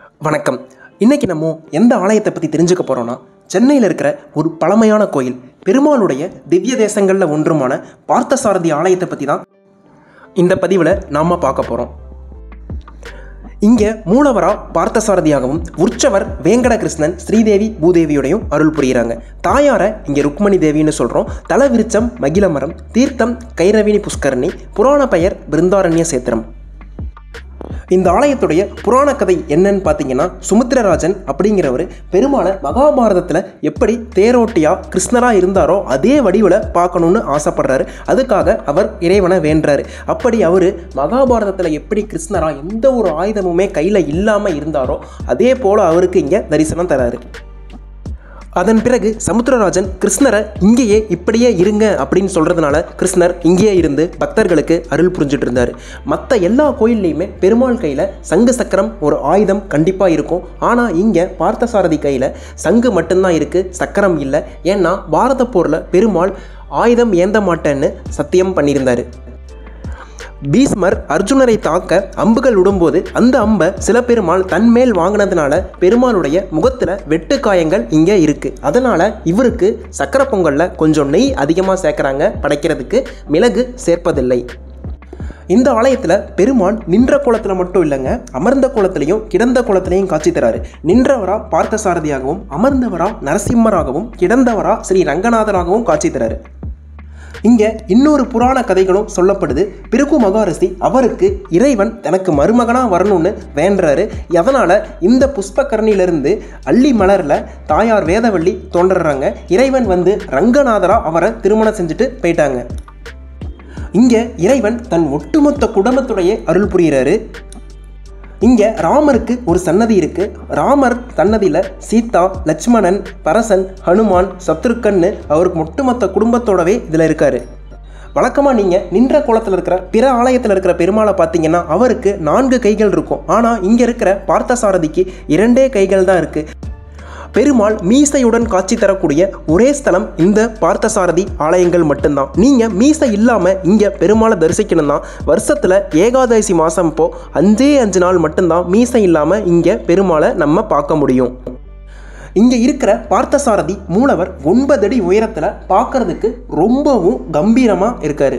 வணக்கம் இன்னைக்கு நம்ம எந்த ஆலயத்தை பற்றி தெரிஞ்சுக்க போகிறோம்னா சென்னையில் இருக்கிற ஒரு பழமையான கோயில் பெருமாளுடைய திவ்ய தேசங்களில் ஒன்றுமான பார்த்தசாரதி ஆலயத்தை பற்றி தான் இந்த பதிவில் நாம் பார்க்க போகிறோம் இங்கே மூலவரா பார்த்தசாரதியாகவும் உற்சவர் வேங்கடகிருஷ்ணன் ஸ்ரீதேவி பூதேவியோடையும் அருள் புரிகிறாங்க தாயாரை இங்கே ருக்மணி தேவின்னு சொல்கிறோம் தலவிருச்சம் மகிழமரம் தீர்த்தம் கைரவினி புஷ்கரணி புராண பெயர் பிருந்தாரண்ய சேத்திரம் இந்த ஆலயத்துடைய புராண கதை என்னன்னு பார்த்தீங்கன்னா சுமித்திரராஜன் அப்படிங்கிறவர் பெருமாளை மகாபாரதத்தில் எப்படி தேரோட்டியா கிருஷ்ணரா இருந்தாரோ அதே வடிவில் பார்க்கணுன்னு ஆசைப்படுறாரு அதுக்காக அவர் இறைவனை வேண்டுறாரு அப்படி அவர் மகாபாரதத்தில் எப்படி கிருஷ்ணரா எந்த ஒரு ஆயுதமுமே கையில் இல்லாமல் இருந்தாரோ அதே போல் அவருக்கு இங்கே தரிசனம் தராரு அதன் பிறகு சமுத்திரராஜன் கிருஷ்ணரை இங்கேயே இப்படியே இருங்க அப்படின்னு சொல்கிறதுனால கிருஷ்ணர் இங்கேயே இருந்து பக்தர்களுக்கு அருள் புரிஞ்சிட்டு இருந்தார் மற்ற எல்லா கோயில்லையுமே பெருமாள் கையில் சங்கு சக்கரம் ஒரு ஆயுதம் கண்டிப்பாக இருக்கும் ஆனால் இங்கே பார்த்தசாரதி கையில் சங்கு மட்டும்தான் இருக்குது சக்கரம் இல்லை ஏன்னா பாரத போரில் பெருமாள் ஆயுதம் ஏந்த மாட்டேன்னு சத்தியம் பண்ணியிருந்தார் பீஸ்மர் அர்ஜுனரை தாக்க அம்புகள் விடும்போது அந்த அம்பை சில பெருமாள் தன்மேல் வாங்கினதுனால பெருமாளுடைய முகத்தில் வெட்டு காயங்கள் இங்கே இருக்குது அதனால் இவருக்கு சக்கரை பொங்கலில் கொஞ்சம் நெய் அதிகமாக சேர்க்குறாங்க படைக்கிறதுக்கு மிளகு சேர்ப்பதில்லை இந்த ஆலயத்தில் பெருமான் நின்ற குளத்தில் மட்டும் இல்லைங்க அமர்ந்த குளத்திலையும் கிடந்த குளத்திலையும் காட்சி தராரு நின்றவரா பார்த்தசாரதியாகவும் அமர்ந்தவரா நரசிம்மராகவும் கிடந்தவரா ஸ்ரீ ரங்கநாதராகவும் காட்சி தராரு இங்கே இன்னொரு புராண கதைகளும் சொல்லப்படுது பிறகு மகாரிஷி அவருக்கு இறைவன் தனக்கு மருமகனாக வரணும்னு வேண்டுறாரு அதனால் இந்த புஷ்பக்கரணியிலிருந்து அள்ளி மலரில் தாயார் வேதவள்ளி தோன்றுறாங்க இறைவன் வந்து ரங்கநாதரா அவரை திருமணம் செஞ்சுட்டு போயிட்டாங்க இங்கே இறைவன் தன் ஒட்டுமொத்த குடும்பத்துடைய அருள் புரிகிறாரு இங்கே ராமருக்கு ஒரு சன்னதி இருக்கு ராமர் சன்னதியில் சீதா லட்சுமணன் பரசன் ஹனுமான் சத்ருக்கன்னு அவருக்கு ஒட்டுமொத்த குடும்பத்தோடவே இதில் இருக்காரு வழக்கமாக நீங்கள் நின்ற குளத்தில் இருக்கிற பிற ஆலயத்தில் இருக்கிற பெருமாளை பார்த்தீங்கன்னா அவருக்கு நான்கு கைகள் இருக்கும் ஆனால் இங்கே இருக்கிற பார்த்தசாரதிக்கு இரண்டே கைகள் தான் இருக்குது பெருமாள் மீசையுடன் காட்சி தரக்கூடிய ஒரே ஸ்தலம் இந்த பார்த்தசாரதி ஆலயங்கள் மட்டும்தான் நீங்கள் மீசை இல்லாமல் இங்கே பெருமாளை தரிசிக்கணும்னா வருஷத்தில் ஏகாதசி மாதம் இப்போ அஞ்சே அஞ்சு நாள் மட்டும்தான் மீசை இல்லாமல் இங்கே பெருமாளை நம்ம பார்க்க முடியும் இங்கே இருக்கிற பார்த்தசாரதி மூலவர் ஒன்பது அடி உயரத்தில் பார்க்கறதுக்கு ரொம்பவும் கம்பீரமாக இருக்காரு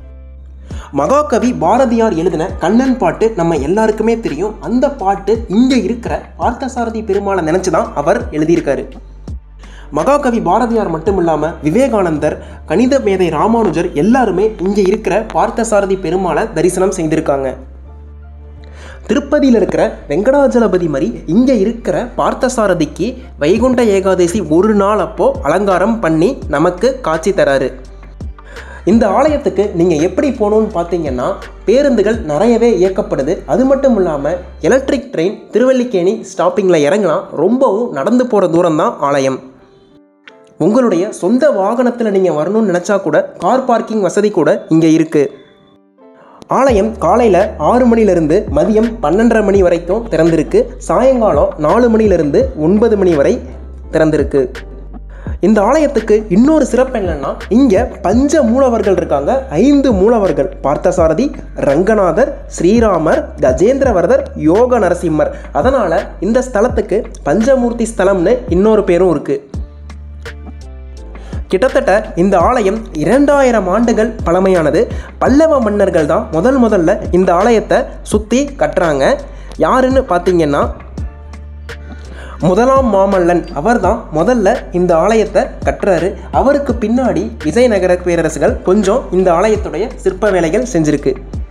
மகாகவி பாரதியார் எழுதின கண்ணன் பாட்டு நம்ம எல்லாருக்குமே தெரியும் அந்த பாட்டு இங்கே இருக்கிற பார்த்தசாரதி பெருமாளை நினச்சி தான் அவர் எழுதியிருக்காரு மகாகவி பாரதியார் மட்டும் இல்லாமல் விவேகானந்தர் கணித மேதை ராமானுஜர் எல்லாருமே இங்கே இருக்கிற பார்த்தசாரதி பெருமாளை தரிசனம் செய்திருக்காங்க திருப்பதியில் இருக்கிற வெங்கடாஜலபதி மாதிரி இங்கே இருக்கிற பார்த்தசாரதிக்கு வைகுண்ட ஏகாதசி ஒரு நாள் அப்போ அலங்காரம் பண்ணி நமக்கு காட்சி தராரு இந்த ஆலயத்துக்கு நீங்கள் எப்படி போகணுன்னு பார்த்தீங்கன்னா பேருந்துகள் நிறையவே இயக்கப்படுது அது மட்டும் இல்லாமல் எலக்ட்ரிக் ட்ரெயின் திருவல்லிக்கேணி ஸ்டாப்பிங்கில் இறங்கலாம் ரொம்பவும் நடந்து போகிற தூரம் தான் ஆலயம் உங்களுடைய சொந்த வாகனத்தில் நீங்கள் வரணும்னு நினச்சா கூட கார் பார்க்கிங் வசதி கூட இங்கே இருக்குது ஆலயம் காலையில் ஆறு மணிலிருந்து மதியம் பன்னெண்டரை மணி வரைக்கும் திறந்திருக்கு சாயங்காலம் நாலு மணிலிருந்து ஒன்பது மணி வரை திறந்திருக்கு இந்த ஆலயத்துக்கு இன்னொரு சிறப்பு என்னன்னா இங்கே பஞ்ச மூலவர்கள் இருக்காங்க ஐந்து மூலவர்கள் பார்த்தசாரதி ரங்கநாதர் ஸ்ரீராமர் கஜேந்திரவரதர் யோக நரசிம்மர் அதனால் இந்த ஸ்தலத்துக்கு பஞ்சமூர்த்தி ஸ்தலம்னு இன்னொரு பேரும் இருக்குது கிட்டத்தட்ட இந்த ஆலயம் இரண்டாயிரம் ஆண்டுகள் பழமையானது பல்லவ மன்னர்கள் தான் முதல் முதல்ல இந்த ஆலயத்தை சுற்றி கட்டுறாங்க யாருன்னு பார்த்தீங்கன்னா முதலாம் மாமல்லன் அவர் தான் முதல்ல இந்த ஆலயத்தை கட்டுறாரு அவருக்கு பின்னாடி விஜயநகர பேரரசுகள் கொஞ்சம் இந்த ஆலயத்துடைய சிற்ப வேலைகள் செஞ்சிருக்கு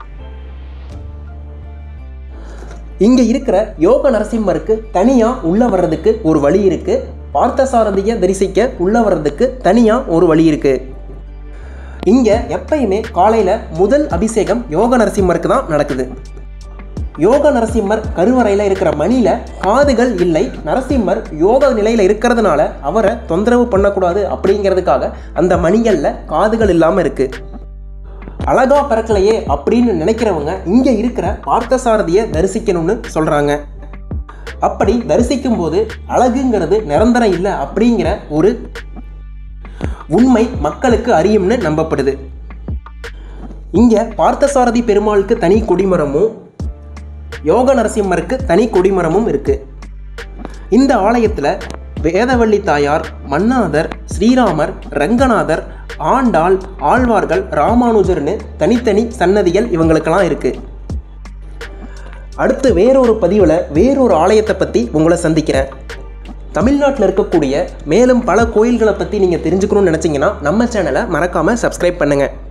இங்கே இருக்கிற யோக நரசிம்மருக்கு தனியாக உள்ள வர்றதுக்கு ஒரு வழி இருக்குது பார்த்தசாரதியை தரிசிக்க உள்ள வர்றதுக்கு தனியாக ஒரு வழி இருக்குது இங்கே எப்பயுமே காலையில் முதல் அபிஷேகம் யோக நரசிம்மருக்கு தான் நடக்குது யோக நரசிம்மர் கருவறையில் இருக்கிற மணியில் காதுகள் இல்லை நரசிம்மர் யோக நிலையில் இருக்கிறதுனால அவரை தொந்தரவு பண்ணக்கூடாது அப்படிங்கிறதுக்காக அந்த மணிகளில் காதுகள் இல்லாமல் இருக்குது அழகா பிறக்கலையே அப்படின்னு நினைக்கிறவங்க இங்கே இருக்கிற பார்த்தசாரதியை தரிசிக்கணும்னு சொல்கிறாங்க அப்படி தரிசிக்கும் போது அழகுங்கிறது நிரந்தரம் இல்லை அப்படிங்கிற ஒரு உண்மை மக்களுக்கு அறியும்னு நம்பப்படுது இங்கே பார்த்தசாரதி பெருமாளுக்கு தனி கொடிமரமும் யோக நரசிம்மருக்கு தனி கொடிமரமும் இருக்குது இந்த ஆலயத்தில் வேதவள்ளி தாயார் மன்னாதர் ஸ்ரீராமர் ரங்கநாதர் ஆண்டாள் ஆழ்வார்கள் ராமானுஜர்னு தனித்தனி சன்னதிகள் இவங்களுக்கெல்லாம் இருக்குது அடுத்து வேறொரு பதிவில் வேறொரு ஆலயத்தை பற்றி உங்களை சந்திக்கிறேன் தமிழ்நாட்டில் இருக்கக்கூடிய மேலும் பல கோயில்களை பற்றி நீங்கள் தெரிஞ்சுக்கணும்னு நினச்சிங்கன்னா நம்ம சேனலை மறக்காமல் சப்ஸ்கிரைப் பண்ணுங்கள்